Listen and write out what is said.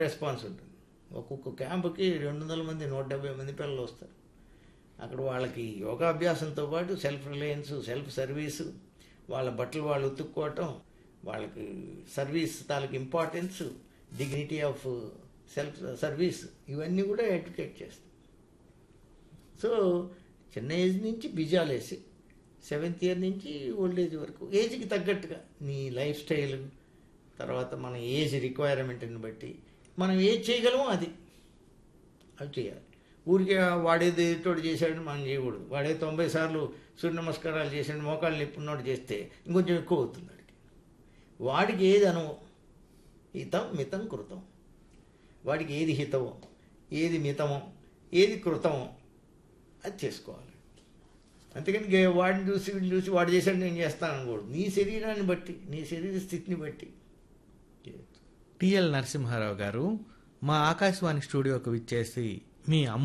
Response ఉంటుంది ఒక్కొక్క క్యాంపుకి రెండు వందల మంది నూట డెబ్బై మంది పిల్లలు వస్తారు అక్కడ వాళ్ళకి యోగాభ్యాసంతో పాటు సెల్ఫ్ రిలయన్స్ సెల్ఫ్ సర్వీసు వాళ్ళ బట్టలు వాళ్ళు ఉతుక్కోవటం వాళ్ళకి సర్వీస్ తాలూకు importance dignity of self service ఇవన్నీ కూడా ఎడ్యుకేట్ చేస్తాం సో చిన్న ఏజ్ నుంచి బిజాలేసి సెవెంత్ ఇయర్ నుంచి ఓల్డ్ ఏజ్ వరకు ఏజ్కి తగ్గట్టుగా నీ లైఫ్ స్టైల్ తర్వాత మన ఏజ్ రిక్వైర్మెంట్ని బట్టి మనం ఏది చేయగలమో అది అవి చేయాలి ఊరికే వాడేది తోడు చేశాడని మనం చేయకూడదు వాడే తొంభై సార్లు సూర్య నమస్కారాలు చేసాడు మోకాళ్ళు నిప్పున్నోడు చేస్తే ఇంకొంచెం ఎక్కువ అవుతుంది వాడికి వాడికి ఏది అనుభవం హితం మితం కృతం వాడికి ఏది హితమో ఏది మితమో ఏది కృతమో అది చేసుకోవాలి అంతేకాని గే- వాడిని చూసి వీడిని చూసి వాడు చేశాడు నేను చేస్తాను అనకూడదు నీ శరీరాన్ని బట్టి నీ శరీర స్థితిని బట్టి చేయొచ్చు. టిఎల్ నరసింహారావు గారు మా ఆకాశవాణి స్టూడియోకి విచ్చేసి మీ అమ్మ